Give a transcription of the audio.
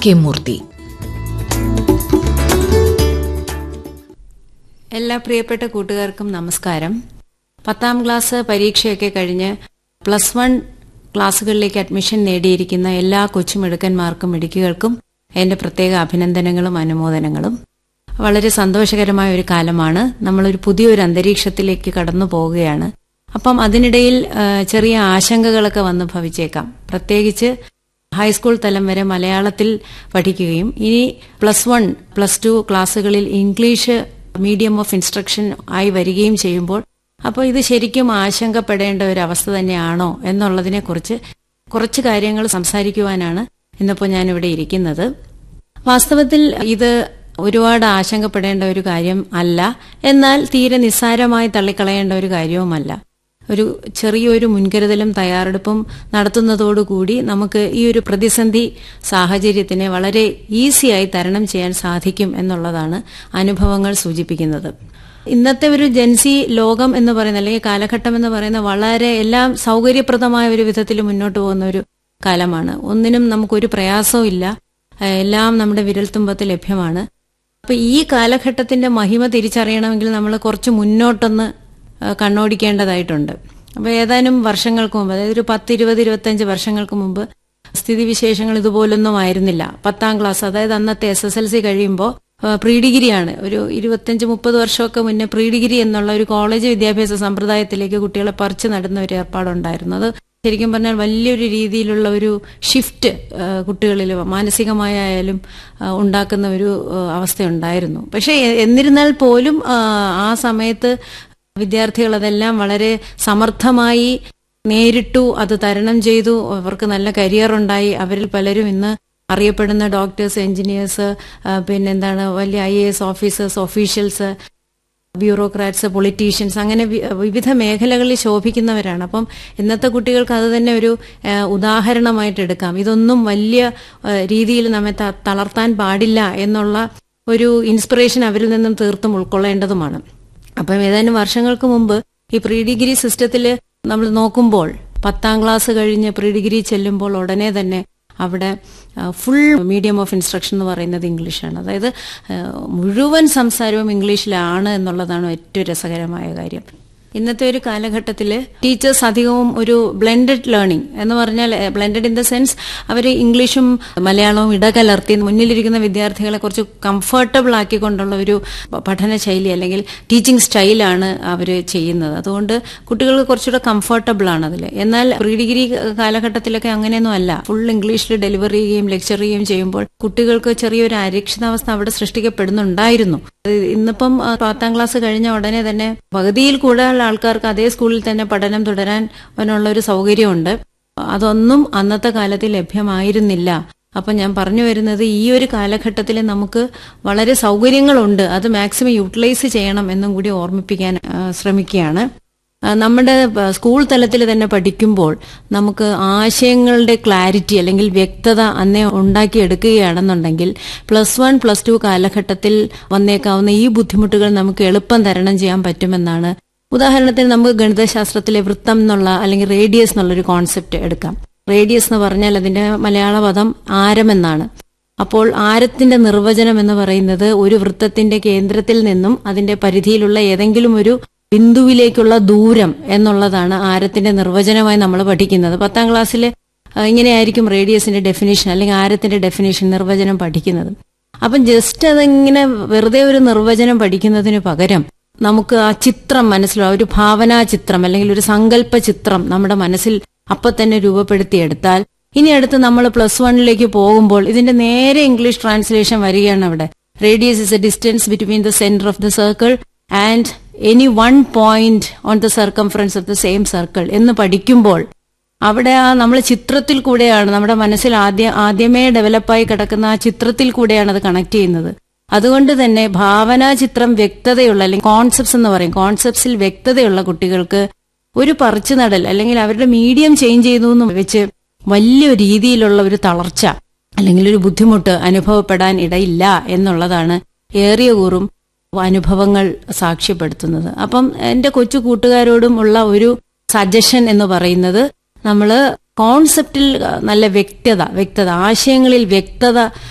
K മൂർത്തി എല്ലാ പ്രിയപ്പെട്ട കൂട്ടുകാർക്കും നമസ്കാരം പത്താം ക്ലാസ് പരീക്ഷയൊക്കെ കഴിഞ്ഞ് പ്ലസ് വൺ ക്ലാസ്സുകളിലേക്ക് അഡ്മിഷൻ നേടിയിരിക്കുന്ന എല്ലാ കൊച്ചുമിടുക്കന്മാർക്കും മിടുക്കികൾക്കും എന്റെ പ്രത്യേക അഭിനന്ദനങ്ങളും അനുമോദനങ്ങളും വളരെ സന്തോഷകരമായ ഒരു കാലമാണ് നമ്മളൊരു പുതിയൊരു അന്തരീക്ഷത്തിലേക്ക് കടന്നു പോവുകയാണ് അപ്പം അതിനിടയിൽ ആ, ചെറിയ ആശങ്കകളൊക്കെ വന്ന് ഭവിച്ചേക്കാം പ്രത്യേകിച്ച് ഹൈസ്കൂൾ തലം വരെ മലയാളത്തിൽ പഠിക്കുകയും ഇനി പ്ലസ് വൺ പ്ലസ് ടു ക്ലാസ്സുകളിൽ ഇംഗ്ലീഷ് മീഡിയം ഓഫ് ഇൻസ്ട്രക്ഷൻ ആയി വരികയും ചെയ്യുമ്പോൾ അപ്പോൾ ഇത് ശരിക്കും ആശങ്കപ്പെടേണ്ട ഒരു അവസ്ഥ തന്നെയാണോ എന്നുള്ളതിനെ കുറിച്ച് കുറച്ച് കാര്യങ്ങൾ സംസാരിക്കുവാനാണ് ഇന്നിപ്പോൾ ഞാനിവിടെ ഇരിക്കുന്നത് വാസ്തവത്തിൽ ഇത് ഒരുപാട് ആശങ്കപ്പെടേണ്ട ഒരു കാര്യം അല്ല എന്നാൽ തീരെ നിസ്സാരമായി തള്ളിക്കളയേണ്ട ഒരു കാര്യവുമല്ല ഒരു ചെറിയൊരു മുൻകരുതലും തയ്യാറെടുപ്പും നടത്തുന്നതോടുകൂടി നമുക്ക് ഈ ഒരു പ്രതിസന്ധി സാഹചര്യത്തിനെ വളരെ ഈസിയായി തരണം ചെയ്യാൻ സാധിക്കും എന്നുള്ളതാണ് അനുഭവങ്ങൾ സൂചിപ്പിക്കുന്നത് ഇന്നത്തെ ഒരു ജൻസി ലോകം എന്ന് പറയുന്ന അല്ലെങ്കിൽ കാലഘട്ടം എന്ന് പറയുന്ന വളരെ എല്ലാം സൗകര്യപ്രദമായ ഒരു വിധത്തിൽ മുന്നോട്ട് പോകുന്ന ഒരു കാലമാണ് ഒന്നിനും നമുക്കൊരു പ്രയാസവും ഇല്ല ഏഹ് എല്ലാം നമ്മുടെ വിരൽത്തുമ്പത്ത് ലഭ്യമാണ് അപ്പൊ ഈ കാലഘട്ടത്തിന്റെ മഹിമ തിരിച്ചറിയണമെങ്കിൽ നമ്മൾ കുറച്ച് മുന്നോട്ടൊന്ന് ഏഹ് കണ്ണോടിക്കേണ്ടതായിട്ടുണ്ട് അപ്പൊ ഏതാനും വർഷങ്ങൾക്ക് മുമ്പ് അതായത് ഒരു പത്ത് ഇരുപത് ഇരുപത്തഞ്ച് വർഷങ്ങൾക്ക് മുമ്പ് സ്ഥിതിവിശേഷങ്ങൾ ഇതുപോലൊന്നും ആയിരുന്നില്ല പത്താം ക്ലാസ് അതായത് അന്നത്തെ എസ് എസ് എൽ സി കഴിയുമ്പോൾ പ്രീ ഡിഗ്രിയാണ് ഒരു ഇരുപത്തഞ്ച് മുപ്പത് വർഷമൊക്കെ മുന്നേ പ്രീ ഡിഗ്രി എന്നുള്ള ഒരു കോളേജ് വിദ്യാഭ്യാസ സമ്പ്രദായത്തിലേക്ക് കുട്ടികളെ പറിച്ചു നടുന്ന ഒരു ഏർപ്പാടുണ്ടായിരുന്നു അത് ശരിക്കും പറഞ്ഞാൽ വലിയൊരു രീതിയിലുള്ള ഒരു ഷിഫ്റ്റ് കുട്ടികളിൽ മാനസികമായാലും ആ, ഉണ്ടാക്കുന്ന ഒരു ആ, അവസ്ഥയുണ്ടായിരുന്നു പക്ഷേ എ- എന്നിരുന്നാൽ പോലും ആ, ആ സമയത്ത് വിദ്യാർത്ഥികൾ അതെല്ലാം വളരെ സമർത്ഥമായി നേരിട്ടു അത് തരണം ചെയ്തു അവർക്ക് നല്ല കരിയർ ഉണ്ടായി അവരിൽ പലരും ഇന്ന് അറിയപ്പെടുന്ന ഡോക്ടേഴ്സ് എഞ്ചിനീയേഴ്സ് പിന്നെന്താണ് വലിയ I A S officers officials bureaucrats politicians അങ്ങനെ വി- വിവിധ മേഖലകളിൽ ശോഭിക്കുന്നവരാണ് അപ്പം ഇന്നത്തെ കുട്ടികൾക്ക് അത് തന്നെ ഒരു ആ, ഉദാഹരണമായിട്ട് എടുക്കാം ഇതൊന്നും വലിയ ആ, രീതിയിൽ നമ്മെ ത- തളർത്താൻ പാടില്ല എന്നുള്ള ഒരു ഇൻസ്പിറേഷൻ അവരിൽ നിന്നും തീർത്തും ഉൾക്കൊള്ളേണ്ടതുമാണ് അപ്പം ഏതാനും വർഷങ്ങൾക്ക് മുമ്പ് ഈ പ്രീ ഡിഗ്രി സിസ്റ്റത്തിൽ നമ്മൾ നോക്കുമ്പോൾ പത്താം ക്ലാസ് കഴിഞ്ഞ് പ്രീ ഡിഗ്രി ചെല്ലുമ്പോൾ ഉടനെ തന്നെ അവിടെ ഫുൾ മീഡിയം ഓഫ് ഇൻസ്ട്രക്ഷൻ എന്ന് പറയുന്നത് ഇംഗ്ലീഷാണ് അതായത് ആ, മുഴുവൻ സംസാരവും ഇംഗ്ലീഷിലാണ് എന്നുള്ളതാണ് ഏറ്റവും രസകരമായ കാര്യം ഇന്നത്തെ ഒരു കാലഘട്ടത്തിൽ ടീച്ചേഴ്സ് അധികവും ഒരു ബ്ലെൻഡഡ് ലേണിംഗ് എന്ന് പറഞ്ഞാൽ ബ്ലെൻഡഡ് ഇൻ ദ സെൻസ് അവർ ഇംഗ്ലീഷും മലയാളവും ഇടകലർത്തി മുന്നിലിരിക്കുന്ന വിദ്യാർത്ഥികളെ കുറച്ച് കംഫർട്ടബിൾ ആക്കിക്കൊണ്ടുള്ള ഒരു പഠന ശൈലി അല്ലെങ്കിൽ ടീച്ചിങ് സ്റ്റൈലാണ് അവർ ചെയ്യുന്നത് അതുകൊണ്ട് കുട്ടികൾക്ക് കുറച്ചുകൂടെ കംഫർട്ടബിൾ ആണ് അതിൽ എന്നാൽ പ്രീ ഡിഗ്രി കാലഘട്ടത്തിലൊക്കെ അങ്ങനെയൊന്നും അല്ല ഫുൾ ഇംഗ്ലീഷിൽ ഡെലിവറി ചെയ്യുകയും ലെക്ചർ ചെയ്യുകയും ചെയ്യുമ്പോൾ കുട്ടികൾക്ക് ചെറിയൊരു അരക്ഷിതാവസ്ഥ അവിടെ സൃഷ്ടിക്കപ്പെടുന്നുണ്ടായിരുന്നു അത് ഇന്നിപ്പം ആ, പത്താം ക്ലാസ് കഴിഞ്ഞ ഉടനെ തന്നെ പകുതിയിൽ കൂടുതൽ ആൾക്കാർക്ക് അതേ സ്കൂളിൽ തന്നെ പഠനം തുടരാൻ അതിനുള്ള ഒരു സൗകര്യമുണ്ട് അതൊന്നും അന്നത്തെ കാലത്ത് ലഭ്യമായിരുന്നില്ല അപ്പൊ ഞാൻ പറഞ്ഞു വരുന്നത് ഈ ഒരു കാലഘട്ടത്തിൽ നമുക്ക് വളരെ സൗകര്യങ്ങളുണ്ട് അത് മാക്സിമം യൂട്ടിലൈസ് ചെയ്യണം എന്നും കൂടി ഓർമ്മിപ്പിക്കാൻ ആ, ശ്രമിക്കുകയാണ് ആ, നമ്മുടെ ആ, സ്കൂൾ തലത്തിൽ തന്നെ പഠിക്കുമ്പോൾ നമുക്ക് ആശയങ്ങളുടെ ക്ലാരിറ്റി അല്ലെങ്കിൽ വ്യക്തത അന്നേ ഉണ്ടാക്കിയെടുക്കുകയാണെന്നുണ്ടെങ്കിൽ പ്ലസ് വൺ പ്ലസ് ടു കാലഘട്ടത്തിൽ വന്നേക്കാവുന്ന ഈ ബുദ്ധിമുട്ടുകൾ നമുക്ക് എളുപ്പം തരണം ചെയ്യാൻ പറ്റുമെന്നാണ് ഉദാഹരണത്തിന് നമുക്ക് ഗണിതശാസ്ത്രത്തിലെ വൃത്തം എന്നുള്ള അല്ലെങ്കിൽ റേഡിയസ് എന്നുള്ളൊരു കോൺസെപ്റ്റ് എടുക്കാം റേഡിയസ് എന്ന് പറഞ്ഞാൽ അതിന്റെ മലയാള പദം ആരമെന്നാണ് അപ്പോൾ ആരത്തിന്റെ നിർവചനം എന്ന് പറയുന്നത് ഒരു വൃത്തത്തിന്റെ കേന്ദ്രത്തിൽ നിന്നും അതിന്റെ പരിധിയിലുള്ള ഏതെങ്കിലും ഒരു ബിന്ദുവിലേക്കുള്ള ദൂരം എന്നുള്ളതാണ് ആരത്തിന്റെ നിർവചനമായി നമ്മൾ പഠിക്കുന്നത് പത്താം ക്ലാസ്സിൽ ഇങ്ങനെയായിരിക്കും റേഡിയസിന്റെ ഡെഫിനേഷൻ അല്ലെങ്കിൽ ആരത്തിന്റെ ഡെഫിനേഷൻ നിർവചനം പഠിക്കുന്നത് അപ്പം ജസ്റ്റ് അതിങ്ങനെ വെറുതെ ഒരു നിർവചനം പഠിക്കുന്നതിന് പകരം നമുക്ക് ആ ചിത്രം മനസ്സിലാവും ഒരു ഭാവനാ ചിത്രം അല്ലെങ്കിൽ ഒരു സങ്കല്പ ചിത്രം നമ്മുടെ മനസ്സിൽ അപ്പൊ തന്നെ രൂപപ്പെടുത്തിയെടുത്താൽ ഇനി അടുത്ത് നമ്മൾ പ്ലസ് വണ്ണിലേക്ക് പോകുമ്പോൾ ഇതിന്റെ നേരെ ഇംഗ്ലീഷ് ട്രാൻസ്ലേഷൻ വരികയാണ് അവിടെ radius is a distance between the centre of the circle and any one point on the circumference of the same circle എന്ന് പഠിക്കുമ്പോൾ അവിടെ ആ നമ്മൾ ചിത്രത്തിൽ കൂടെയാണ് നമ്മുടെ മനസ്സിൽ ആദ്യ ആദ്യമേ ഡെവലപ്പായി കിടക്കുന്ന ആ ചിത്രത്തിൽ കൂടെയാണ് അത് കണക്ട് ചെയ്യുന്നത് അതുകൊണ്ട് തന്നെ ഭാവനാ ചിത്രം വ്യക്തതയുള്ള അല്ലെങ്കിൽ കോൺസെപ്റ്റ്സ് എന്ന് പറയും കോൺസെപ്റ്റ്സിൽ വ്യക്തതയുള്ള കുട്ടികൾക്ക് ഒരു പറിച്ചു നടൽ അല്ലെങ്കിൽ അവരുടെ മീഡിയം ചേഞ്ച് ചെയ്തു എന്ന് വെച്ച് വലിയ രീതിയിലുള്ള ഒരു തളർച്ച അല്ലെങ്കിൽ ഒരു ബുദ്ധിമുട്ട് അനുഭവപ്പെടാൻ ഇടയില്ല എന്നുള്ളതാണ് ഏറിയ കൂറും അനുഭവങ്ങൾ സാക്ഷ്യപ്പെടുത്തുന്നത് അപ്പം എന്റെ കൊച്ചു കൂട്ടുകാരോടും ഉള്ള ഒരു സജഷൻ എന്ന് പറയുന്നത് നമ്മൾ കോൺസെപ്റ്റിൽ നല്ല വ്യക്തത വ്യക്തത ആശയങ്ങളിൽ വ്യക്തത